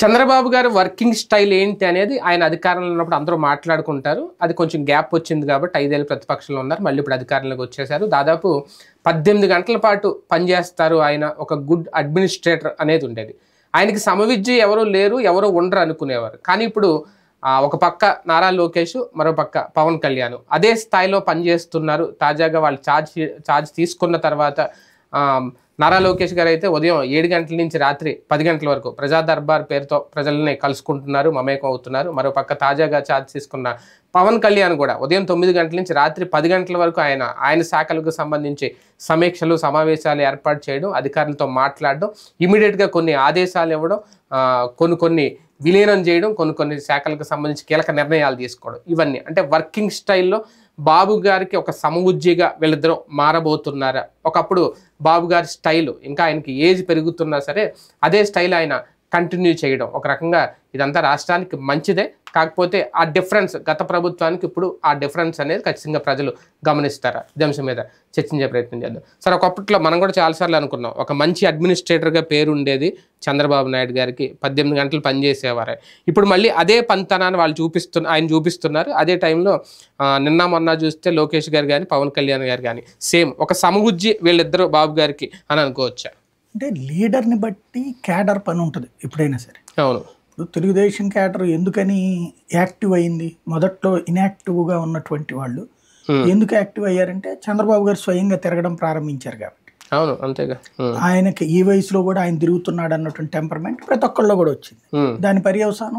చంద్రబాబు గారి working style ఏంటి అనేది ఆయన అధికారంలో ఉన్నప్పుడు అందరూ మాట్లాడుకుంటారు అది కొంచెం గ్యాప్ వచ్చింది కాబట్టి ఐదేళ్ళు ప్రతిపక్షంలో ఉన్నారు మళ్ళీ ఇప్పుడు అధికారంలోకి వచ్చేసారు దాదాపు పద్దెనిమిది గంటల పాటు పనిచేస్తారు ఆయన ఒక గుడ్ అడ్మినిస్ట్రేటర్ అనేది ఉండేది ఆయనకి సమవిద్య ఎవరు లేరు ఎవరు ఉండరు అనుకునేవారు కానీ ఇప్పుడు ఆ, ఒక పక్క నారా లోకేష్ మరో పక్క పవన్ కళ్యాణ్ అదే స్థాయిలో పనిచేస్తున్నారు తాజాగా వాళ్ళు ఛార్జ్ ఛార్జ్ తీసుకున్న తర్వాత ఆ, నారా లోకేష్ గారు అయితే ఉదయం ఏడు గంటల నుంచి రాత్రి పది గంటల వరకు ప్రజా దర్బార్ పేరుతో ప్రజల్ని కలుసుకుంటున్నారు మమేకం అవుతున్నారు మరో పక్క తాజాగా ఛార్జ్ తీసుకున్న పవన్ కళ్యాణ్ కూడా ఉదయం తొమ్మిది గంటల నుంచి రాత్రి పది గంటల వరకు ఆయన ఆయన శాఖలకు సంబంధించి సమీక్షలు సమావేశాలు ఏర్పాటు చేయడం అధికారులతో మాట్లాడడం ఇమీడియట్గా కొన్ని ఆదేశాలు ఇవ్వడం ఆ, కొన్ని కొన్ని విలీనం చేయడం కొన్ని కొన్ని శాఖలకు సంబంధించి కీలక నిర్ణయాలు తీసుకోవడం ఇవన్నీ అంటే వర్కింగ్ స్టైల్లో బాబు గారికి ఒక సమవుజ్జిగా వీళ్ళిద్దరూ మారబోతున్నారా ఒకప్పుడు బాబు గారి స్టైల్ ఇంకా ఆయనకి ఏజ్ పెరుగుతున్నా సరే అదే స్టైల్ ఆయన కంటిన్యూ చేయడం ఒక రకంగా ఇదంతా రాష్ట్రానికి మంచిదే కాకపోతే ఆ డిఫరెన్స్ గత ప్రభుత్వానికి ఇప్పుడు ఆ డిఫరెన్స్ అనేది ఖచ్చితంగా ప్రజలు గమనిస్తారా ఈ అంశం మీద చర్చించే ప్రయత్నం చేద్దాం సరే ఒకప్పట్లో మనం కూడా చాలాసార్లు అనుకున్నాం ఒక మంచి అడ్మినిస్ట్రేటర్గా పేరు ఉండేది చంద్రబాబు నాయుడు గారికి పద్దెనిమిది గంటలు పనిచేసేవారే ఇప్పుడు మళ్ళీ అదే పంతనాన్ని వాళ్ళు చూపిస్తున్న ఆయన చూపిస్తున్నారు అదే టైంలో ఆ, నిన్న మొన్న చూస్తే లోకేష్ గారు కానీ పవన్ కళ్యాణ్ గారు కానీ సేమ్ ఒక సమగుజ్జి వీళ్ళిద్దరూ బాబు గారికి అని అనుకోవచ్చా అంటే లీడర్ని బట్టి క్యాడర్ పని ఉంటుంది ఎప్పుడైనా సరే అవును ఇప్పుడు తెలుగుదేశం క్యాడర్ ఎందుకని యాక్టివ్ అయింది మొదట్లో ఇన్యాక్టివ్గా ఉన్నటువంటి వాళ్ళు Hmm. ఎందుకు యాక్టివ్ అయ్యారంటే చంద్రబాబు గారు స్వయంగా తిరగడం ప్రారంభించారు కాబట్టి అవును అంతేగా ఉమ్, ఆయనకి ఈ వయసులో కూడా ఆయన తిరుగుతున్నాడు అన్నటువంటి టెంపర్మెంట్ ప్రతి ఒక్కళ్ళు కూడా వచ్చింది ఉమ్, దాని పర్యవసానం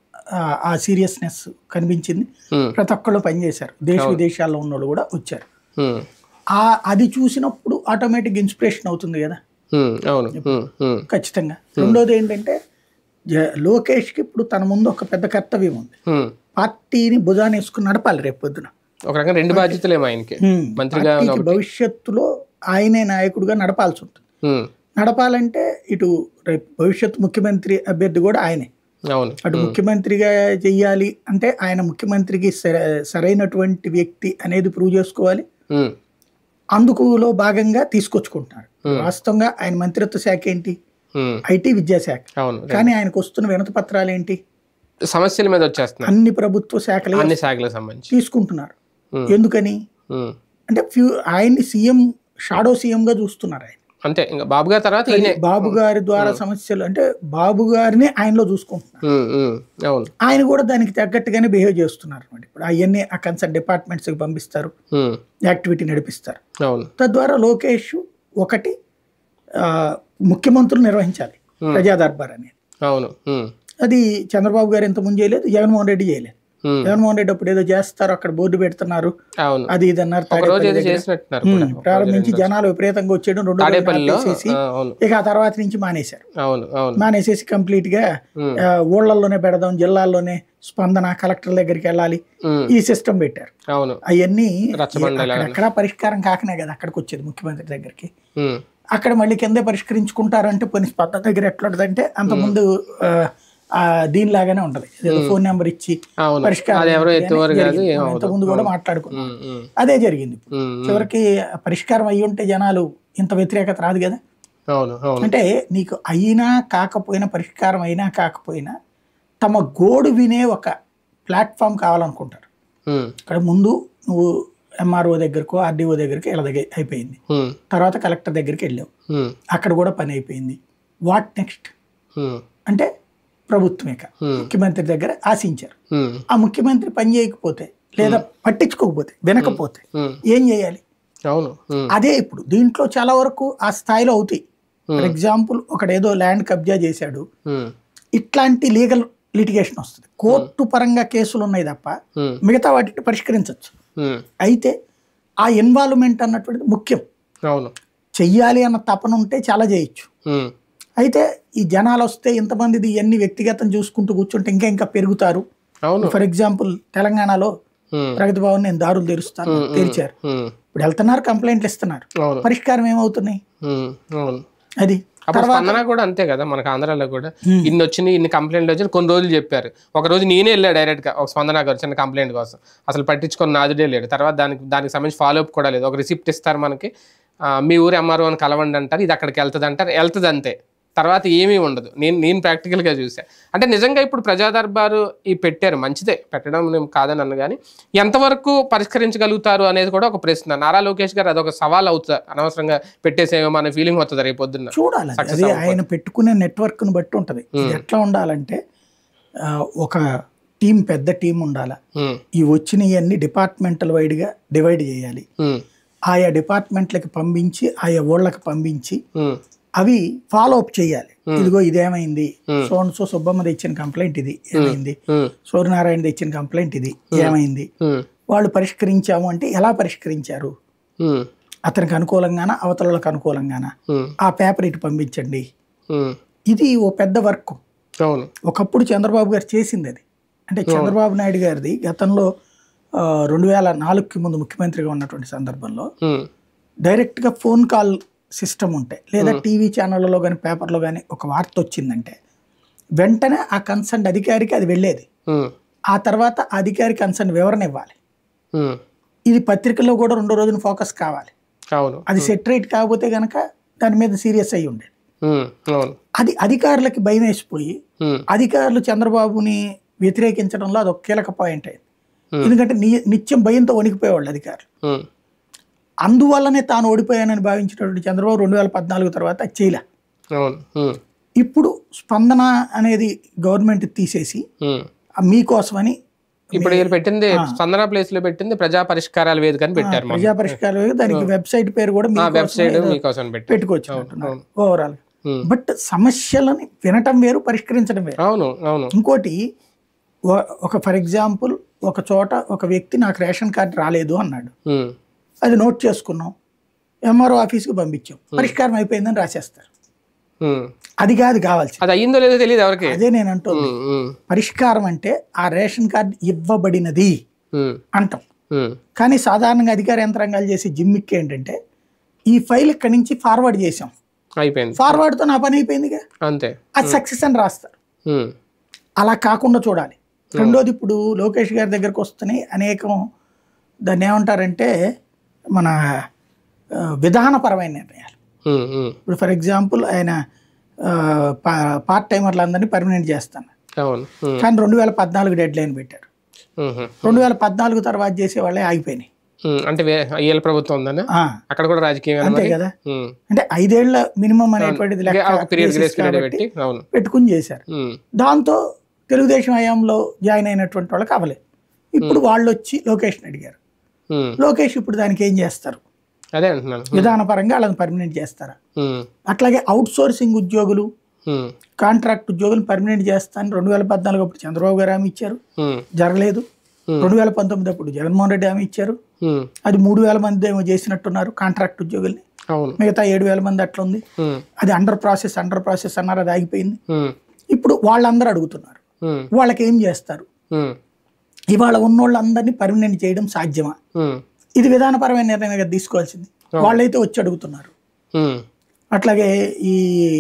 ఆ- ఆ సీరియస్నెస్ కనిపించింది ఉమ్, ప్రతి ఒక్కళ్ళు పనిచేశారు దేశ విదేశాల్లో ఉన్న వాళ్ళు కూడా వచ్చారు ఉమ్, ఆ అది చూసినప్పుడు ఆటోమేటిక్ ఇన్స్పిరేషన్ అవుతుంది కదా ఉమ్, అవును ఉమ్, ఉమ్, ఖచ్చితంగా రెండోది ఏంటంటే జ- లోకేష్కి ఇప్పుడు తన ముందు ఒక పెద్ద కర్తవ్యం ఉంది ఉమ్. పార్టీని భుజాన్ని వేసుకుని నడపాలి రేపు పొద్దున ఒక రకంగా రెండు బాధ్యతలేమో ఆయనకి మంత్రిగా పార్టీకి భవిష్యత్తులో ఆయనే నాయకుడిగా నడపాల్సి ఉంటుంది ఉమ్, నడపాలంటే ఇటు రేపు భవిష్యత్తు ముఖ్యమంత్రి అభ్యర్థి కూడా ఆయనే అవును అటు ముఖ్యమంత్రిగా చెయ్యాలి అంటే ఆయన ముఖ్యమంత్రికి సర- సరైనటువంటి వ్యక్తి అనేది ప్రూవ్ చేసుకోవాలి ఉమ్, అందుకులో భాగంగా తీసుకొచ్చుకుంటున్నారు వాస్తవంగా ఆయన మంత్రిత్వ శాఖ ఏంటి ఉమ్, ఐటీ విద్యాశాఖ అవును కానీ ఆయనకు వస్తున్న వినతి పత్రాలు ఏంటి సమస్యల మీద వచ్చేస్తున్నాయి అన్ని ప్రభుత్వ శాఖలే అన్ని శాఖలకు సంబంధించి తీసుకుంటున్నారు ఉమ్, ఎందుకని ఉమ్. అంటే ఫ్యూ ఆయన్ని సీఎం షాడో సీఎం గా చూస్తున్నారు ఆయన అంతే ఇంకా బాబు గారి తర్వాత ఈయనే బాబు గారి ద్వారా సమస్యలు అంటే బాబు గారిని ఆయనలో చూసుకుంటున్నారు ఉమ్, ఉమ్, అవును ఆయన కూడా దానికి తగ్గట్టుగానే బిహేవ్ చేస్తున్నారు అనమాట ఇప్పుడు అవన్నీ ఆ కన్సర్న్ డిపార్ట్మెంట్స్కి పంపిస్తారు ఉమ్, యాక్టివిటీ నడిపిస్తారు అవును తద్వారా లోకేష్ ఒకటి ఆ, ముఖ్యమంత్రులు నిర్వహించాలి ప్రజా దర్బార్ అనేది అవును ఉమ్, అది చంద్రబాబు గారు ఇంత ముందు చేయలేదు జగన్మోహన్ రెడ్డి చేయలేదు ఉమ్, జగన్మోహన్ రెడ్డి అప్పుడు ఏదో చేస్తారు అక్కడ బోర్డు పెడుతున్నారు అవును అది ఇది అన్నారు ఒక రోజు తాడేపల్లి ఏదో దగ్గర. చేసినట్టున్నారు ఉమ్, కూడా. ప్రారంభించి జనాలు విపరీతంగా వచ్చేయడం రెండు రోజులు తాడేపల్లిలో ఆపేసేసి ఆ, అవును ఇక ఆ తర్వాత నుంచి మానేశారు అవును అవును మానేసేసి కంప్లీట్ గా ఉమ్, ఆ, ఊళ్ళల్లోనే పెడదాం జిల్లాల్లోనే స్పందన కలెక్టర్ దగ్గరికి వెళ్ళాలి ఉమ్, ఈ సిస్టమ్ పెట్టారు అవును అవన్నీ రచ్చబండ ఇలా అక్కడెక్కడ పరిష్కారం కాకనే కదా అక్కడికి వచ్చేది ముఖ్యమంత్రి దగ్గరికి ఉమ్, అక్కడ మళ్ళీ కిందే పరిష్కరించుకుంటారంటే పోనీ స్పందన దగ్గర ఎట్లుంటదంటే అంతకుముందు ఆ, ఆ, దీనిలాగానే ఉంటది ఏదో ఫోన్ నెంబర్ ఇచ్చి అవును పరిష్కారం అది ఎవరో ఏంటి అని ఎత్తువారు కాదు జరిగింది. ఏం మనం అవ్వదు. ఇంతకుముందు కూడా మాట్లాడుకున్నాం ఉమ్, ఉమ్, అదే జరిగింది ఇప్పుడు. ఉమ్, ఉమ్, చివరికి పరిష్కారం అయ్యి ఉంటే జనాలు ఇంత వ్యతిరేకత రాదు కదా అవును అవును అంటే నీకు అయినా కాకపోయినా పరిష్కారం అయినా కాకపోయినా తమ గోడు వినే ఒక ప్లాట్ఫామ్ కావాలనుకుంటారు ఉమ్, ఇక్కడ ముందు నువ్వు ఎంఆర్ఓ దగ్గరకో ఆర్డీఓ దగ్గరికి ఇలా దగ్గర అయిపోయింది ఉమ్, తర్వాత కలెక్టర్ దగ్గరికి వెళ్ళావు ఉమ్, అక్కడ కూడా పని అయిపోయింది వాట్ నెక్స్ట్ ఉమ్, అంటే ప్రభుత్వమే కా- Hmm. ముఖ్యమంత్రి దగ్గర ఆశించారు ఉమ్, ఆ ముఖ్యమంత్రి పని చేయకపోతే లేదా పట్టించుకోకపోతే వినకపోతే ఉమ్, ఏం చేయాలి అవును ఉమ్, అదే ఇప్పుడు దీంట్లో చాలా వరకు ఆ స్థాయిలో అవుతాయి Hmm. ఫర్ ఎగ్జాంపుల్ ఒకడేదో ల్యాండ్ కబ్జా చేశాడు ఉమ్, ఇట్లాంటి లీగల్ లిటిగేషన్ వస్తుంది కోర్టు పరంగా కేసులు ఉన్నాయి తప్ప ఉమ్, మిగతా వాటిని పరిష్కరించవచ్చు ఉమ్, అయితే ఆ ఇన్వాల్వ్మెంట్ అన్నటువంటిది ముఖ్యం అవును చెయ్యాలి అన్న తపన ఉంటే చాలా చేయొచ్చు ఉమ్, అయితే ఈ జనాలు వస్తే ఇంతమందిది ఇవన్నీ వ్యక్తిగతం చూసుకుంటూ కూర్చుంటే ఇంకా ఇంకా పెరుగుతారు అవును ఫర్ ఎగ్జాంపుల్ తెలంగాణలో ఉమ్, ప్రగతి భవన్ నేను దారులు తెరుస్తాను తెరిచారు ఉమ్, ఇప్పుడు వెళ్తున్నారు కంప్లైంట్లు ఇస్తున్నారు అవును పరిష్కారం ఏమవుతున్నాయి ఉమ్, అవును అది అప్పుడు స్పందన కూడా అంతే కదా మనకు ఆంధ్రాలో కూడా ఇన్ని వచ్చినాయి ఇన్ని కంప్లైంట్లు వచ్చి కొన్ని రోజులు చెప్పారు ఒక రోజు నేనే వెళ్ళా డైరెక్ట్ గా ఒక స్పందన గారు చిన్న కంప్లైంట్ కోసం అసలు పట్టించుకొని నాదుడే లేడు తర్వాత దానికి దానికి సంబంధించి ఫాలో అప్ కూడా లేదు ఒక రిసిప్ట్ ఇస్తారు మనకి ఆ, మీ ఊరు ఎంఆర్ఓ అని కలవండి అంటారు ఇది అక్కడికి వెళ్తుంది అంటారు వెళ్తుంది అంతే తర్వాత ఏమీ ఉండదు నేను నేను ప్రాక్టికల్గా చూసా అంటే నిజంగా ఇప్పుడు ప్రజా దర్బారు ఈ పెట్టారు మంచిదే పెట్టడం నేను కాదని అన్న కానీ ఎంతవరకు పరిష్కరించగలుగుతారు అనేది కూడా ఒక ప్రశ్న నారా లోకేష్ గారు అదొక సవాల్ అవుతుంది అనవసరంగా పెట్టేసేమో అనే ఫీలింగ్ వస్తుంది రేపు పొద్దున్న చూడాలి అది. అది ఆయన పెట్టుకునే నెట్వర్క్ను బట్టి ఉంటుంది ఇది ఎట్లా ఉండాలంటే ఆ, ఒక టీం పెద్ద టీం ఉండాలి ఉమ్, ఈ వచ్చినవన్నీ డిపార్ట్మెంటల్ వైడ్గా డివైడ్ చేయాలి ఉమ్, ఆయా డిపార్ట్మెంట్లకి పంపించి ఆయా ఊళ్ళకి పంపించి ఉమ్, అవి ఫాలో అప్ చేయాలి ఇదిగో ఇదేమైంది Hmm. So and so Subbamma తెచ్చిన కంప్లైంట్ ఇది ఏమైంది ఉమ్, సూర్యనారాయణ తెచ్చిన కంప్లైంట్ ఇది ఏమైంది ఉమ్, వాళ్ళు పరిష్కరించాము అంటే ఎలా పరిష్కరించారు ఉమ్, అతనికి అనుకూలంగానా అవతలకు అనుకూలంగానా ఉమ్, ఆ ఆ పేపర్ ఇటు పంపించండి ఉమ్, ఇది ఓ పెద్ద వర్క్ అవును ఒకప్పుడు చంద్రబాబు గారు చేసింది అది అంటే చంద్రబాబు నాయుడు గారిది గతంలో ఆ, రెండు వేల నాలుగుకి ముందు ముఖ్యమంత్రిగా ఉన్నటువంటి సందర్భంలో ఉమ్, డైరెక్ట్గా ఫోన్ కాల్ సిస్టమ్ ఉంటాయి లేదా టీవీ ఛానళ్ళలో కానీ పేపర్లో కానీ ఒక వార్త వచ్చిందంటే వెంటనే ఆ కన్సర్న్ అధికారికి అది వెళ్ళేది ఉమ్, ఆ తర్వాత ఆ అధికారి కన్సర్న్ వివరణ ఇవ్వాలి ఉమ్, ఇది పత్రికల్లో కూడా రెండో రోజున ఫోకస్ కావాలి అవును అది సెటరేట్ కాకపోతే కనుక దాని మీద సీరియస్ అయ్యి ఉండేది ఉమ్, అవును అది అధికారులకి భయం వేసిపోయి ఉమ్, అధికారులు చంద్రబాబుని వ్యతిరేకించడంలో అది ఒక కీలక పాయింట్ అయింది Hmm. ఎందుకంటే ని- నిత్యం భయంతో వణికిపోయేవాళ్ళు అధికారులు ఉమ్, అందువల్లనే తాను ఓడిపోయానని భావించినటువంటి చంద్రబాబు రెండు వేల పద్నాలుగు తర్వాత అది చేయలే అవును ఉమ్, ఇప్పుడు స్పందన అనేది గవర్నమెంట్ తీసేసి ఉమ్. ఆ మీకోసమని ఇప్పుడు వీళ్ళు పెట్టింది స్పందన ప్లేస్ లో పెట్టింది ప్రజా పరిష్కారాల వేదిక అని పెట్టారు మొన్న. ప్రజా పరిష్కారం దానికి వెబ్సైట్ పేరు కూడా ఆ మీకోసమే వెబ్సైట్ ఏదో మీకోసం పెట్టి పెట్టుకోవచ్చు అంటున్నారు ఓవరాల్ ఉమ్. బట్ సమస్యలని వినటం వేరు పరిష్కరించడం వేరు అవును అవును ఇంకోటి ఒ- ఒక ఫర్ ఎగ్జాంపుల్ ఒక చోట ఒక వ్యక్తి నాకు రేషన్ కార్డు రాలేదు అన్నాడు ఉమ్, అది నోట్ చేసుకున్నాం ఎంఆర్ఓ ఆఫీస్కి పంపించాం పరిష్కారం అయిపోయిందని రాసేస్తారు ఉమ్. అది కాదు కావాల్సింది అది అయ్యిందో లేదో తెలియదు ఎవరికి అదే నేను అంటుంది ఉమ్, ఉమ్, పరిష్కారం అంటే ఆ రేషన్ కార్డు ఇవ్వబడినది ఉమ్, అంటాం ఉమ్, కానీ సాధారణంగా అధికార యంత్రాంగాలు చేసే జిమ్మిక్ ఏంటంటే ఈ ఫైల్ ఇక్కడి నుంచి ఫార్వర్డ్ చేసాం అయిపోయింది ఫార్వర్డ్తో నా పని అయిపోయిందిగా అంతే అది సక్సెస్ అని రాస్తారు ఉమ్, అలా కాకుండా చూడాలి రెండోది ఇప్పుడు లోకేష్ గారి దగ్గరకు వస్తున్నాయి అనేకం దాన్ని ఏమంటారంటే మన ఆ, విధానపరమైన నిర్ణయాలు ఉమ్, ఉమ్, ఇప్పుడు ఫర్ ఎగ్జాంపుల్ ఆయన ఆ, పా- పార్ట్ టైమర్లందరినీ పర్మనెంట్ చేస్తాను అవును ఉమ్, కానీ రెండు వేల పద్నాలుగు డెడ్ లైన్ పెట్టారు ఉమ్, ఉమ్, రెండు వేల పద్నాలుగు తర్వాత చేసే వాళ్ళే ఆగిపోయినాయి ఉమ్. అంటే వే- వీళ్ళ ప్రభుత్వం ఉందన్న ఆ, అక్కడ కూడా రాజకీయం అంతే కదా ఉమ్. అంటే ఐదేళ్ల మినిమం అనేటువంటిది ఇంకా లెక్క ఒక పీరియడ్ basis గ్రేస్ పీరియడ్ కాబట్టి పెట్టి అవును పెట్టుకుని చేశారు ఉమ్, దాంతో తెలుగుదేశం హయాంలో జాయిన్ అయినటువంటి వాళ్ళకి అవ్వలేదు ఇప్పుడు వాళ్ళు వచ్చి లోకేష్ని అడిగారు ఉమ్. లోకేష్ ఇప్పుడు దానికి ఏం చేస్తారు అదే అంటున్నాను విధానపరంగా వాళ్ళని పర్మనెంట్ చేస్తారా ఉమ్, అట్లాగే అవుట్ సోర్సింగ్ ఉద్యోగులు ఉమ్, కాంట్రాక్ట్ ఉద్యోగులు పర్మనెంట్ చేస్తాను రెండు వేల పద్నాలుగు అప్పుడు చంద్రబాబు గారు హామీ ఇచ్చారు ఉమ్, జరగలేదు Hmm. రెండు వేల పంతొమ్మిది అప్పుడు జగన్మోహన్ రెడ్డి హామీ ఇచ్చారు ఉమ్. అది మూడు వేల మంది ఏమో చేసినట్టున్నారు కాంట్రాక్ట్ ఉద్యోగుల్ని అవును మిగతా ఏడు వేల మంది అట్లా ఉంది ఉమ్, అది అండర్ ప్రాసెస్ అండర్ ప్రాసెస్ అన్నారు అది ఆగిపోయింది ఉమ్, ఇప్పుడు వాళ్ళందరూ అడుగుతున్నారు ఉమ్, వాళ్ళకి ఏం చేస్తారు ఉమ్, ఇవాళ ఉన్నోళ్ళందరినీ పర్మనెంట్ చేయడం సాధ్యమా ఉమ్, ఇది విధానపరమైన నిర్ణయం కదా తీసుకోవాల్సింది వాళ్ళైతే వచ్చి అడుగుతున్నారు ఉమ్, అట్లాగే ఈ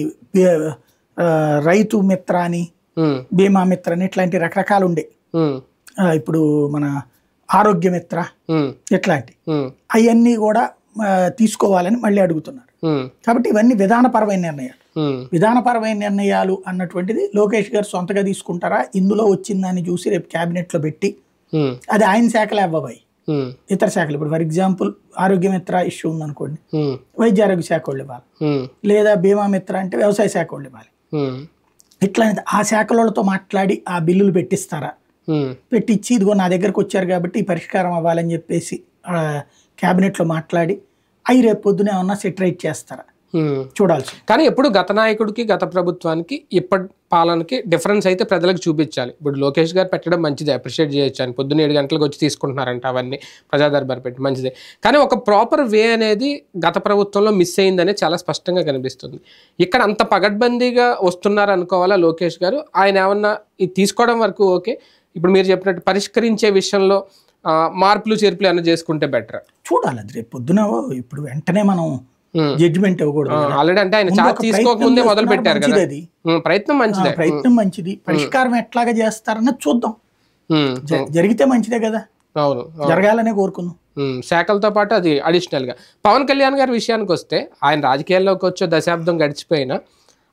బే- ఆ, రైతు మిత్ర అని ఉమ్, బీమా మిత్ర అని ఇట్లాంటి రకరకాలు ఉండే ఉమ్, ఆ, ఇప్పుడు మన ఆరోగ్య మిత్ర ఉమ్, ఇట్లాంటి ఉమ్, అవన్నీ కూడా ఆ, తీసుకోవాలని మళ్ళీ అడుగుతున్నారు ఉమ్, కాబట్టి ఇవన్నీ విధానపరమైన నిర్ణయాలు ఉమ్, విధానపరమైన నిర్ణయాలు అన్నటువంటిది లోకేష్ గారు సొంతగా తీసుకుంటారా ఇందులో వచ్చిందని చూసి రేపు క్యాబినెట్లో పెట్టి ఉమ్, అది ఆయన శాఖలే అవ్వబాయి ఉమ్, ఇతర శాఖలు ఇప్పుడు ఫర్ ఎగ్జాంపుల్ ఆరోగ్య మిత్ర ఇష్యూ ఉందనుకోండి ఉమ్, వైద్య ఆరోగ్య శాఖ వాళ్ళు ఇవ్వాలి ఉమ్, లేదా బీమా మిత్ర అంటే వ్యవసాయ శాఖ వాళ్ళు ఇవ్వాలి ఉమ్, ఇట్లా ఆ శాఖలతో మాట్లాడి ఆ బిల్లులు పెట్టిస్తారా ఉమ్, పెట్టించి ఇదిగో నా దగ్గరకు వచ్చారు కాబట్టి ఈ పరిష్కారం అవ్వాలని చెప్పేసి ఆ, క్యాబినెట్లో మాట్లాడి అవి రేపు పొద్దున ఏమన్నా సెటరేట్ చేస్తారా ఉమ్. చూడాల్సి ఉంది. కానీ ఎప్పుడు గత నాయకుడికి గత ప్రభుత్వానికి ఇప్పటి పాలనకి డిఫరెన్స్ అయితే ప్రజలకు చూపించాలి ఇప్పుడు లోకేష్ గారు పెట్టడం మంచిదే అప్రిషియేట్ చేయొచ్చు అని పొద్దున్న ఏడు గంటలకు వచ్చి తీసుకుంటున్నారంట అవన్నీ ప్రజా దర్బార్ పెట్టి మంచిదే కానీ ఒక ప్రాపర్ వే అనేది గత ప్రభుత్వంలో మిస్ అయిందనే చాలా స్పష్టంగా కనిపిస్తుంది ఇక్కడ అంత పగడ్బందీగా వస్తున్నారు అనుకోవాలా లోకేష్ గారు ఆయన ఏమన్నా ఇది తీసుకోవడం వరకు ఓకే ఇప్పుడు మీరు చెప్పినట్టు పరిష్కరించే విషయంలో ఆ, మార్పులు చేర్పులు ఏమైనా చేసుకుంటే బెటర్ చూడాలి అది రేపు పొద్దున ఇప్పుడు వెంటనే మనం జడ్జిమెంట్ ఇవ్వకూడదు కదా. ఆల్రెడీ అంటే ఆయన ముందు చార్జ్ ఒక తీసుకోకముందే ప్రయత్నం మొదలు పెట్టారు చేస్తున్నారు, కదా మంచిది అది. ఉమ్, ప్రయత్నం ఆ, మంచిదే ప్రయత్నం మంచిది పరిష్కారం ఎట్లాగా చేస్తారన్నది చూద్దాం ఉమ్, జ- జరిగితే మంచిదే కదా అవును జరగాలనే కోరుకుందాం ఉమ్, శాఖలతో పాటు అది అడిషనల్గా పవన్ కళ్యాణ్ గారి విషయానికి వస్తే ఆయన రాజకీయాల్లోకి వచ్చే దశాబ్దం గడిచిపోయినా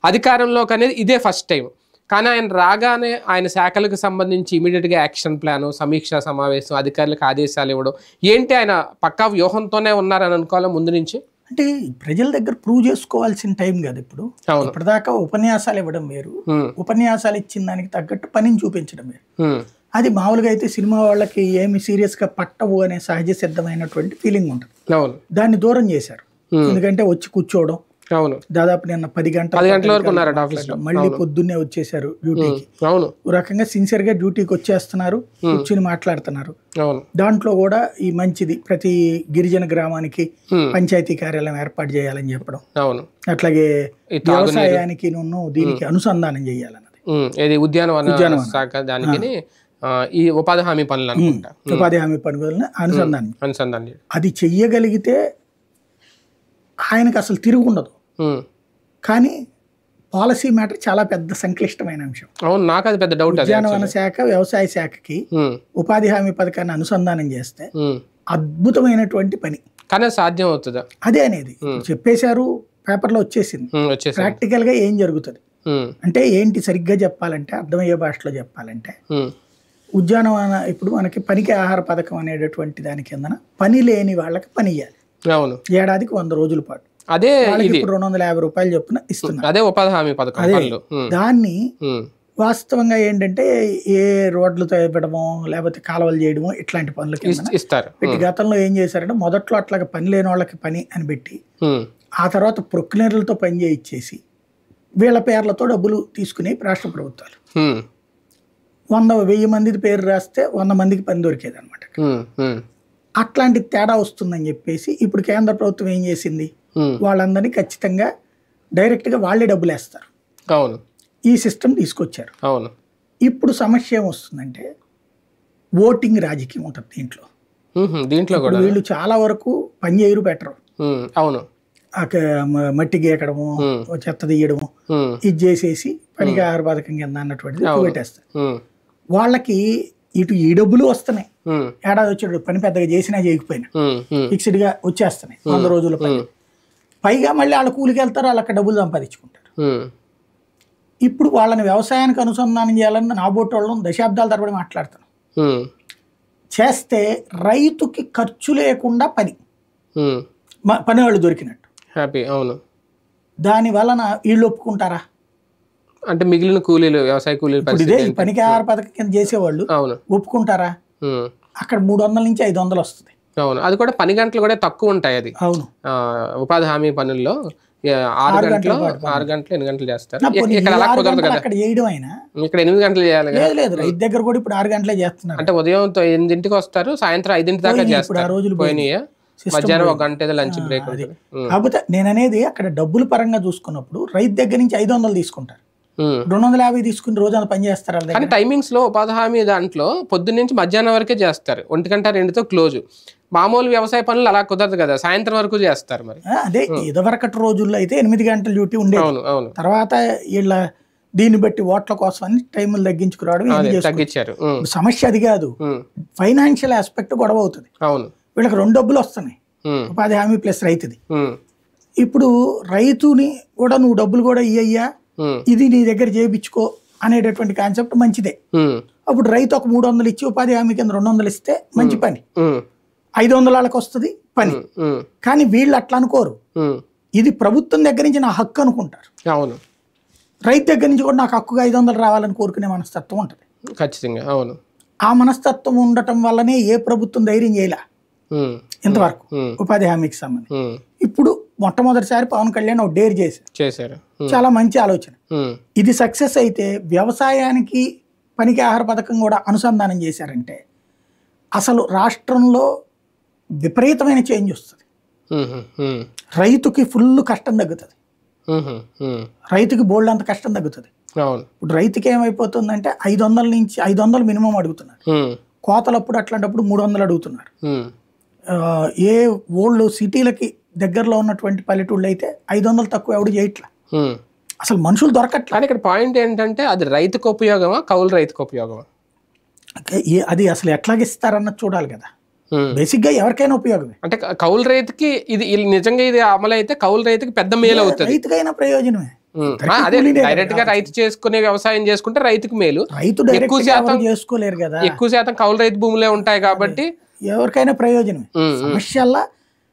అధికారంలోకి అనేది ఇదే ఫస్ట్ టైం కానీ ఆయన రాగానే ఆయన శాఖలకు సంబంధించి ఇమీడియట్గా యాక్షన్ ప్లాన్ సమీక్షా సమావేశం అధికారులకు ఆదేశాలు ఇవ్వడం ఏంటి ఆయన పక్కా వ్యూహంతోనే ఉన్నారని అనుకోవాలి ముందు నుంచి అంటే ప్రజల దగ్గర ప్రూవ్ చేసుకోవాల్సిన టైం కాదు ఇప్పుడు అవును ఇప్పటిదాకా ఉపన్యాసాలు ఇవ్వడం వేరు ఉమ్, ఉపన్యాసాలు ఇచ్చిన దానికి తగ్గట్టు పనిని చూపించడం వేరు ఉమ్, అది మామూలుగా అయితే సినిమా వాళ్ళకి ఏమి సీరియస్గా పట్టవు అనే సహజ సిద్ధమైనటువంటి ఫీలింగ్ ఉంటుంది అవును దాన్ని దూరం చేశారు ఉమ్, ఎందుకంటే వచ్చి కూర్చోవడం అవును దాదాపు నిన్న పది గంటల పది గంటల వరకు పాటు ఉన్నారట ఆఫీస్లో మళ్ళీ పొద్దున్నే వచ్చేసారు డ్యూటీకి అవును ఓ రకంగా సిన్సియర్ గా డ్యూటీకి వచ్చేస్తున్నారు కూర్చుని మాట్లాడుతున్నారు అవును దాంట్లో కూడా ఈ మంచిది ప్రతి గిరిజన గ్రామానికి ఉమ్, పంచాయతీ కార్యాలయం ఏర్పాటు చేయాలని చెప్పడం అవును అట్లాగే ఈ తాగునీరు వ్యవసాయానికి నున్ను దీనికి అనుసంధానం చేయాలన్నది ఉమ్, ఇది ఉద్యానవన శాఖ దానికి ఆ, ఈ ఉపాధి హామీ పనులు అనుకుంటా ఉపాధి హామీ పనులను అనుసంధానం అనుసంధానం చేయడం. అది చెయ్యగలిగితే ఆయనకు అసలు తిరుగు ఉండదు ఉమ్, కానీ పాలసీ మ్యాటర్ చాలా పెద్ద సంక్లిష్టమైన అంశం అవును నాకు అది పెద్ద డౌట్ అది ఉద్యానవన శాఖ వ్యవసాయ శాఖకి ఉమ్, ఉపాధి హామీ పథకాన్ని అనుసంధానం చేస్తే ఉమ్. అద్భుతమైనటువంటి పని కానీ అది సాధ్యం అవుతుందా అదే అనేది చెప్పేశారు పేపర్లో వచ్చేసింది ఉమ్, వచ్చేసి ప్రాక్టికల్ గా ఏం జరుగుతుంది ఉమ్, అంటే ఏంటి సరిగ్గా చెప్పాలంటే అర్థమయ్యే భాషలో చెప్పాలంటే ఉమ్, ఉద్యానవన ఇప్పుడు మనకి పనికి ఆహార పథకం అనేటటువంటి దాని కిందన పని లేని వాళ్ళకి పని ఇవ్వాలి అవును ఏడాదికి వంద రోజుల పాటు అదే వాళ్ళకి ఇది ఇప్పుడు రెండు వందల యాభై రూపాయలు చొప్పున ఇస్తున్నారు అదే ఉపాధి హామీ పథకం అదే. పనులు ఉమ్, దాన్ని ఉమ్, వాస్తవంగా ఏంటంటే ఏ రోడ్లు తవ్వడమో లేకపోతే కాలువలు చేయడమో ఇట్లాంటి పనుల కింద ఇస్- ఇస్తారు పెట్టి గతంలో ఏం చేశారంటే మొదట్లో అట్లాగా పని లేని వాళ్ళకి పని అని పెట్టి ఉమ్, ఆ తర్వాత ప్రొక్లనర్లతో పని చేయించేసి వీళ్ళ పేర్లతో డబ్బులు తీసుకుని రాష్ట్ర ప్రభుత్వాలు ఉమ్, వంద వెయ్యి మంది పేరు రాస్తే వంద మందికి పని దొరికేది అనమాట ఉమ్, ఉమ్, అట్లాంటి తేడా వస్తుందని చెప్పేసి ఇప్పుడు కేంద్ర ప్రభుత్వం ఏం చేసింది ఉమ్, వాళ్ళందరినీ ఖచ్చితంగా డైరెక్ట్గా వాళ్ళే డబ్బులు వేస్తారు అవును ఈ సిస్టమ్ తీసుకొచ్చారు అవును ఇప్పుడు సమస్య ఏమొస్తుందంటే ఓటింగ్ రాజకీయం ఉంటుంది దీంట్లో ఉహు, దీంట్లో కూడా వీళ్ళు చాలా వరకు పని చేయరు పెట్టరు ఉమ్, అవును ఆ క- మ- మట్టి గీకడము ఉమ్, చెత్త తీయడము ఉమ్, ఇది చేసేసి పనికి ఆహార పథకం కింద అన్నటువంటిది ఎక్కువ పెట్టేస్తారు ఉమ్, వాళ్ళకి ఇటు ఈ డబ్బులు వస్తున్నాయి ఉమ్, ఏడాది వచ్చాడు పని పెద్దగా చేసినా చేయకపోయినా ఉమ్, ఉమ్, ఫిక్స్డ్ గా వచ్చేస్తున్నాయి వంద రోజుల పని ఉమ్, పైగా మళ్ళీ వాళ్ళ కూలికి వెళ్తారు వాళ్ళకి డబ్బులు సంపాదించుకుంటారు ఉమ్, ఇప్పుడు వాళ్ళని వ్యవసాయానికి అనుసంధానం చేయాలని నా బోటి వాళ్ళం దశాబ్దాల తరబడి మాట్లాడుతాను ఉమ్, చేస్తే రైతుకి ఖర్చు లేకుండా పని ఉమ్, మ- పని వాళ్ళు దొరికినట్టు హ్యాపీ అవును దాని వలన వీళ్ళు ఒప్పుకుంటారా అంటే మిగిలిన కూలీలు వ్యవసాయ కూలీలు ఇప్పుడు పరిస్థితి ఇదే ఈ ఏంటి? పనికి ఆహార పథకం కింద చేసేవాళ్ళు అవును ఒప్పుకుంటారా ఉమ్, అక్కడ మూడు వందల నుంచి ఐదు వందలు వస్తుంది అవును అది కూడా పని గంటలు కూడా తక్కువ ఉంటాయి అది అవును ఆ, ఉపాధి హామీ పనుల్లో ఆ, ఆరు ఆరు గంటలు గంటల పాటు ఆరు గంటలు ఎన్ని గంటలు చేస్తారు నా పోనీ ఇక్కడ ఈ అలా ఆరు కుదరదు గంటలు కదా అక్కడ చేయడం అయినా ఇక్కడ ఎనిమిది గంటలు చేయాలి కదా లేదు లేదు రైతు దగ్గర కూడా ఇప్పుడు ఆరు గంటలే చేస్తున్నారు అంటే ఉదయం తొ- ఎనిమిదింటికి వస్తారు సాయంత్రం ఐదింటి దాకా పోయినాయి ఇప్పుడు ఆ చేస్తారు రోజులు పోయినాయా System మధ్యాహ్నం ఒక గంట ఏదో లంచ్ బ్రేక్ అది. ఉంటుంది ఉమ్, కాకపోతే నేను అనేది అక్కడ డబ్బుల పరంగా చూసుకున్నప్పుడు రైతు దగ్గర నుంచి ఐదు వందలు తీసుకుంటారు ఉమ్. రెండు వందల యాభై తీసుకుని రోజంతా పని చేస్తారు వాళ్ళ దగ్గర కానీ టైమింగ్స్ లో ఉపాధి హామీ దాంట్లో పొద్దున్న నుంచి మధ్యాహ్నం వరకే చేస్తారు ఒంటి గంట రెండుతో క్లోజ్ మామూలు వ్యవసాయ పనులు అలా కుదరదు కదా సాయంత్రం వరకు చేస్తారు మరి ఆ, అదే ఇదివరకటి రోజుల్లో అయితే ఎనిమిది గంటల డ్యూటీ ఉండేది అవును అవును తర్వాత వీళ్ళ దీన్ని బట్టి ఓట్ల కోసం అని టైములు తగ్గించుకురావడం ఇవన్నీ అదే చేసుకుంటారు. తగ్గించారు ఉమ్, ఇప్పుడు సమస్య అది కాదు ఉమ్, ఫైనాన్షియల్ ఆస్పెక్ట్ గొడవ అవుతుంది అవును వీళ్ళకి రెండు డబ్బులు వస్తున్నాయి ఉమ్, ఉపాధి హామీ ప్లస్ రైతుది ఉమ్, ఇప్పుడు రైతుని కూడా నువ్వు డబ్బులు కూడా ఇయ్యయ్యా ఉమ్, ఇది నీ దగ్గర చేయించుకో అనేటటువంటి కాన్సెప్ట్ మంచిదే ఉమ్, అప్పుడు రైతు ఒక మూడు వందలు ఇచ్చి ఉపాధి హామీ కింద రెండు వందలు ఇస్తే మంచి పని ఉమ్, ఐదు వందల వాళ్ళకి వస్తుంది పని ఉమ్, ఉమ్, కానీ వీళ్ళు అట్లా అనుకోరు ఉమ్, ఇది ప్రభుత్వం దగ్గర నుంచి నా హక్కు అనుకుంటారు అవును రైతు దగ్గర నుంచి కూడా నాకు హక్కుగా ఐదు వందలు రావాలని కోరుకునే మనస్తత్వం ఉంటుంది ఖచ్చితంగా అవును ఆ మనస్తత్వం ఉండటం వల్లనే ఏ ప్రభుత్వం ధైర్యం చేయలే ఉమ్, ఇంతవరకు ఉమ్, ఉపాధి హామీకి సంబంధించి ఉమ్, ఇప్పుడు మొట్టమొదటిసారి పవన్ కళ్యాణ్ ఒక డేర్ చేశారు చేశారు ఉమ్, చాలా మంచి ఆలోచన ఉమ్, ఇది సక్సెస్ అయితే వ్యవసాయానికి పనికి ఆహార పథకం కూడా అనుసంధానం చేశారంటే అసలు రాష్ట్రంలో విపరీతమైన చేంజ్ వస్తుంది ఉమ్, ఉమ్, రైతుకి ఫుల్ కష్టం తగ్గుతుంది ఉమ్, ఉమ్, రైతుకి బోల్డ్ అంత కష్టం తగ్గుతుంది అవును ఇప్పుడు రైతుకి ఏమైపోతుందంటే ఐదు వందల నుంచి ఐదు వందలు మినిమం అడుగుతున్నారు ఉమ్, కోతలప్పుడు అట్లాంటప్పుడు మూడు వందలు అడుగుతున్నారు ఉమ్, ఆ, ఏ ఓల్డ్ సిటీలకి దగ్గరలో ఉన్నటువంటి పల్లెటూళ్ళు అయితే ఐదు వందలు తక్కువ ఎవడు చేయట్లా ఉమ్. అసలు మనుషులు దొరకట్లా కానీ ఇక్కడ పాయింట్ ఏంటంటే అది రైతుకు ఉపయోగమా కౌలు రైతుకు ఉపయోగమా ఏ- అది అసలు ఎట్లాగిస్తారన్నది చూడాలి కదా ఉమ్. బేసిక్గా ఎవరికైనా ఉపయోగమే అంటే క- కౌలు రైతుకి ఇది ఇది నిజంగా ఇది అమలు అయితే కౌలు రైతుకి పెద్ద మేలు అవుతుంది రైతుకైనా ప్రయోజనమే ఉమ్. ఆ, అదే డైరెక్ట్ గా రైతు చేసుకునే వ్యవసాయం చేసుకుంటే రైతుకు మేలు రైతు డైరెక్ట్ ఎక్కువ గా శాతం- ఎవరు చేసుకోలేరు కదా ఎక్కువ శాతం కౌలు రైతు భూములే ఉంటాయి కాబట్టి ఎవరికైనా ప్రయోజనమే ఉమ్, సమస్యల్లా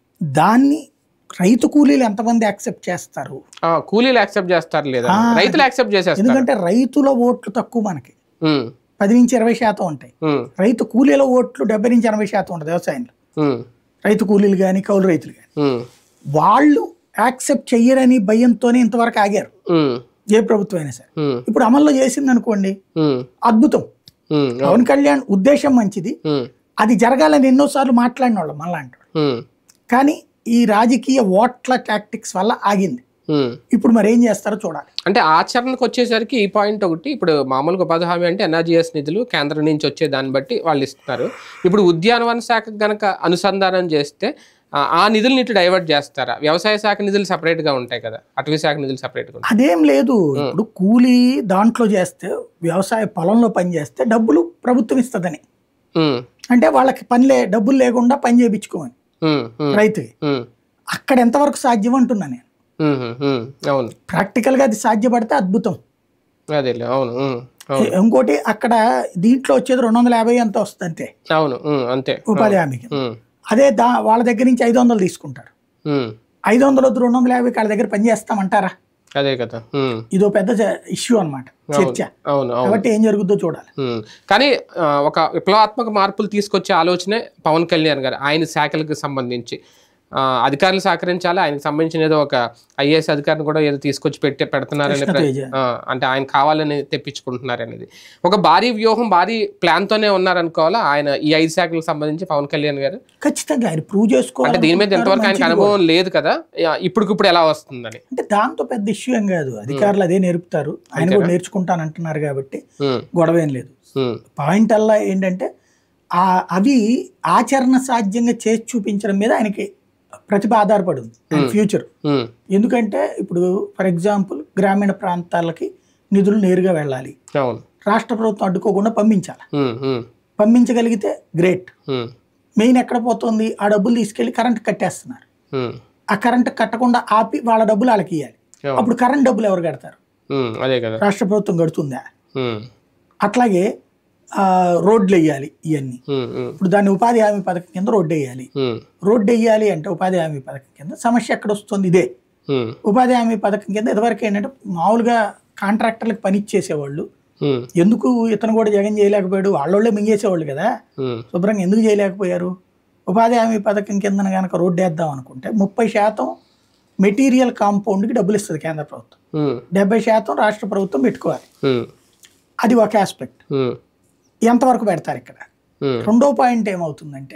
దాన్ని రైతు కూలీలు ఎంతమంది యాక్సెప్ట్ చేస్తారు ఆ, కూలీలు యాక్సెప్ట్ చేస్తారు లేదా ఆ, రైతులు యాక్సెప్ట్ చేసేస్తారు ఎందుకంటే రైతుల ఓట్లు తక్కువ మనకి ఉమ్, పది నుంచి ఇరవై శాతం ఉంటాయి ఉమ్, రైతు కూలీల ఓట్లు డెబ్బై నుంచి ఎనభై శాతం ఉంటుంది వ్యవసాయంలో ఉమ్, రైతు కూలీలు కానీ కౌలు రైతులు కానీ ఉమ్, వాళ్ళు యాక్సెప్ట్ చెయ్యరని భయంతోనే ఇంతవరకు ఆగారు ఉమ్, ఏ ప్రభుత్వం అయినా సరే ఉమ్, ఇప్పుడు అమల్లో చేసింది అనుకోండి ఉమ్, అద్భుతం ఉమ్, పవన్ కళ్యాణ్ ఉద్దేశం మంచిది ఉమ్, అది జరగాలని ఎన్నోసార్లు మాట్లాడిన వాళ్ళం మళ్ళా అంటాడు ఉమ్, కానీ ఈ రాజకీయ ఓట్ల టాక్టిక్స్ వల్ల ఆగింది ఉమ్. ఇప్పుడు మరి ఏం చేస్తారో చూడాలి అంటే ఆచరణకు వచ్చేసరికి ఈ పాయింట్ ఒకటి ఇప్పుడు మామూలుగా ఉపాధి హామీ అంటే ఎన్ఆర్జీఎస్ నిధులు కేంద్రం నుంచి వచ్చే దాన్ని బట్టి వాళ్ళు ఇస్తున్నారు ఇప్పుడు ఉద్యానవన శాఖకు గనక అనుసంధానం చేస్తే ఆ, ఆ నిధులు ఇటు డైవర్ట్ చేస్తారా వ్యవసాయ శాఖ నిధులు separate గా ఉంటాయి కదా అటవీ శాఖ నిధులు separate గా ఉంటాయి అదేం లేదు ఇప్పుడు కూలీ దాంట్లో చేస్తే వ్యవసాయ పొలంలో పని చేస్తే డబ్బులు ప్రభుత్వం ఇస్తుందని ఉమ్, అంటే వాళ్ళకి పని లే డబ్బులు లేకుండా పని చేయించుకోమని ఉమ్, ఉమ్, రైతుకి ఉమ్, అక్కడ ఎంతవరకు సాధ్యం అంటున్నా నేను ఉమ్, ఉమ్, అవును ప్రాక్టికల్గా అది సాధ్యపడితే అద్భుతం అదేలే అవును ఉమ్, అవును ఇంకోటి అక్కడ దీంట్లో వచ్చేది రెండు వందల యాభై ఎంత వస్తుంది అంతే అవును ఉమ్, అంతే ఉపాధి హామీకి ఉమ్, అదే దా వాళ్ళ దగ్గర నుంచి ఐదు వందలు తీసుకుంటారు ఉమ్, ఐదు వందలు వద్దు రెండు వందల యాభై వాళ్ళ దగ్గర పని చేస్తామంటారా అదే కదా ఉమ్, ఇదో పెద్ద ఇష్యూ అన్నమాట చర్చ అవును అవును కాబట్టి ఏం జరుగుద్దో చూడాలి ఉమ్. కానీ ఆ, ఒక విప్లవాత్మక మార్పులు తీసుకొచ్చే ఆలోచనే పవన్ కళ్యాణ్ గారు ఆయన శాఖలకు సంబంధించి ఆ, అధికారులు సహకరించాలి ఆయనకు సంబంధించిన ఏదో ఒక ఐఏఎస్ అధికారిని కూడా ఏదో తీసుకొచ్చి పెట్టే పెడుతున్నారని కృష్ణ ప్ర- తేజ. ఆ, అంటే ఆయన కావాలని తెప్పించుకుంటున్నారు అనేది ఒక భారీ వ్యూహం భారీ ప్లాన్ తోనే ఉన్నారనుకోవాలా ఆయన ఈ ఐదు శాఖలకు సంబంధించి పవన్ కళ్యాణ్ గారు ఖచ్చితంగా ఆయన ప్రూవ్ అంటే చేసుకోవాలి దీని మీద ఎంతవరకు ఆయనకు అనుభవం లేదు కదా యా, ఇప్పటికిప్పుడు ఎలా వస్తుందని అంటే దాంతో పెద్ద ఇష్యూ ఏం కాదు అధికారులు అదే నేర్పుతారు ఆయన కూడా నేర్చుకుంటానంటున్నారు కాబట్టి ఉమ్, గొడవ ఏం లేదు ఉమ్, పాయింట్ అల్లా ఏంటంటే ఆ అవి ఆచరణ సాధ్యంగా చేసి చూపించడం మీద ఆయనకి ప్రతిభ ఆధారపడి ఉంది ఆయన ఫ్యూచర్ ఉమ్, ఎందుకంటే ఇప్పుడు ఫర్ ఎగ్జాంపుల్ గ్రామీణ ప్రాంతాలకి నిధులు నేరుగా వెళ్ళాలి అవును రాష్ట్ర ప్రభుత్వం అడ్డుకోకుండా పంపించాలి ఉమ్, ఉమ్, పంపించగలిగితే గ్రేట్ ఉమ్, మెయిన్ ఎక్కడ పోతుంది ఆ డబ్బులు తీసుకెళ్లి కరెంట్ కట్టేస్తున్నారు ఉమ్, ఆ కరెంట్ కట్టకుండా ఆపి వాళ్ళ డబ్బులు వాళ్ళకి ఇవ్వాలి అవును. అప్పుడు కరెంట్ డబ్బులు ఎవరు కడతారు ఉమ్, అదే కదా రాష్ట్ర ప్రభుత్వం కడుతుందా ఉమ్, అట్లాగే ఆ, రోడ్లు వేయాలి ఇవన్నీ ఉమ్, ఉమ్, ఇప్పుడు దాన్ని ఉపాధి హామీ పథకం కింద రోడ్డు వేయాలి ఉమ్, రోడ్డు వేయాలి అంటే ఉపాధి హామీ పథకం కింద సమస్య ఎక్కడ వస్తుంది ఇదే ఉమ్, ఉపాధి హామీ పథకం కింద ఇదివరకు ఏంటంటే మామూలుగా కాంట్రాక్టర్లకు పని ఇచ్చేసేవాళ్ళు ఉమ్, ఎందుకు ఇతను కూడా జగన్ చేయలేకపోయాడు వాళ్ళోళ్ళే మింగేసేవాళ్ళు కదా ఉమ్, శుభ్రంగా ఎందుకు చేయలేకపోయారు ఉపాధి హామీ పథకం కింద కనుక రోడ్డు వేద్దాం అనుకుంటే ముప్పై శాతం మెటీరియల్ కాంపౌండ్కి డబ్బులు ఇస్తుంది కేంద్ర ప్రభుత్వం ఉమ్, డెబ్బై శాతం రాష్ట్ర ప్రభుత్వం పెట్టుకోవాలి ఉమ్, అది ఒక ఆస్పెక్ట్ ఉమ్, ఎంతవరకు పెడతారు ఇక్కడ ఉమ్, రెండో పాయింట్ ఏమవుతుందంటే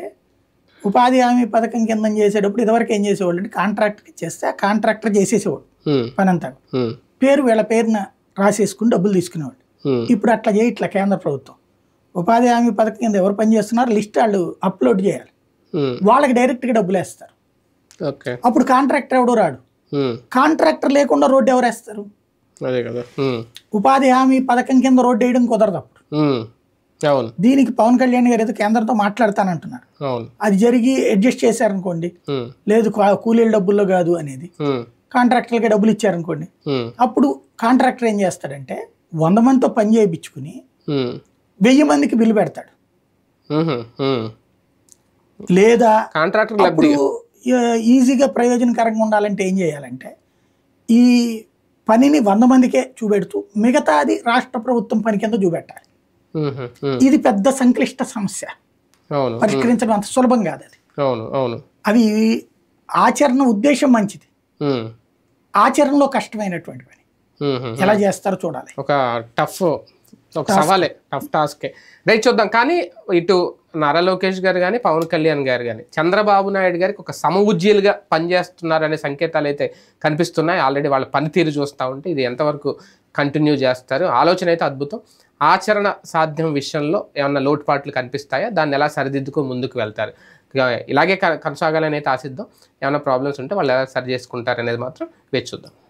ఉపాధి హామీ పథకం కింద చేసేటప్పుడు ఇదివరకు ఏం చేసేవాళ్ళు అంటే కాంట్రాక్టర్కి ఇచ్చేస్తే ఆ కాంట్రాక్టర్ చేసేసేవాడు ఉమ్, పని అంతా ఉమ్, పేరు వీళ్ళ పేరున రాసేసుకుని డబ్బులు తీసుకునేవాడు ఉమ్, ఇప్పుడు అట్లా చేయట్లా కేంద్ర ప్రభుత్వం ఉపాధి హామీ పథకం కింద ఎవరు పని చేస్తున్నారు లిస్ట్ వాళ్ళు అప్లోడ్ చేయాలి ఉమ్, వాళ్ళకి డైరెక్ట్గా డబ్బులు వేస్తారు ఓకే అప్పుడు కాంట్రాక్టర్ ఎవడో రాడు ఉమ్, కాంట్రాక్టర్ లేకుండా రోడ్డు ఎవరు వేస్తారు అదే కదా ఉమ్, ఉపాధి హామీ పథకం కింద రోడ్డు వేయడం కుదరదు అప్పుడు ఉమ్, అవును దీనికి పవన్ కళ్యాణ్ గారు ఏదో కేంద్రంతో మాట్లాడతానంటున్నారు అవును అది జరిగి అడ్జస్ట్ చేశారనుకోండి ఉమ్, లేదు కా- కూలీల డబ్బుల్లో కాదు అనేది ఉమ్, కాంట్రాక్టర్లకి డబ్బులు ఇచ్చారనుకోండి ఉమ్, అప్పుడు కాంట్రాక్టర్ ఏం చేస్తాడంటే వంద మందితో పని చేయించుకుని ఉమ్, వెయ్యి మందికి బిల్లు పెడతాడు ఉమ్, ఉమ్. లేదా కాంట్రాక్టర్ లబ్ధి అప్పుడు ఆ, ఈజీగా ప్రయోజనకరంగా ఉండాలంటే ఏం చేయాలంటే ఈ పనిని వంద మందికే చూపెడుతూ మిగతాది రాష్ట్ర ప్రభుత్వం పని కింద చూపెట్టాలి ఉమ్, ఉమ్, ఇది పెద్ద సంక్లిష్ట సమస్య అవును పరిష్కరించడం అంత సులభం కాదు అది అవును అవును అవి ఆచరణ ఉద్దేశం మంచిది ఉమ్, ఆచరణలో కష్టమైనటువంటి పని ఉమ్, ఉమ్. ఎలా చేస్తారో చూడాలి ఒక టఫ్ ఒక సవాలే టఫ్ టాస్కే రైట్ చూద్దాం కానీ ఇటు నారా లోకేష్ గారు కానీ పవన్ కళ్యాణ్ గారు కానీ చంద్రబాబు నాయుడు గారికి ఒక సమఉజ్జీలుగా పనిచేస్తున్నారనే సంకేతాలు అయితే కనిపిస్తున్నాయి ఆల్రెడీ వాళ్ళ పనితీరు చూస్తూ ఉంటే ఇది ఎంతవరకు కంటిన్యూ చేస్తారు ఆలోచన అయితే అద్భుతం ఆచరణ సాధ్యం విషయంలో ఏమన్నా లోటుపాట్లు కనిపిస్తాయా దాన్ని ఎలా సరిదిద్దుకు ముందుకు వెళ్తారు ఇక ఇలాగే క- కొనసాగాలని అయితే ఆశిద్దాం ఏమైనా ప్రాబ్లమ్స్ ఉంటే వాళ్ళు ఎలా సరి చేసుకుంటారు అనేది మాత్రం వేచి చూద్దాం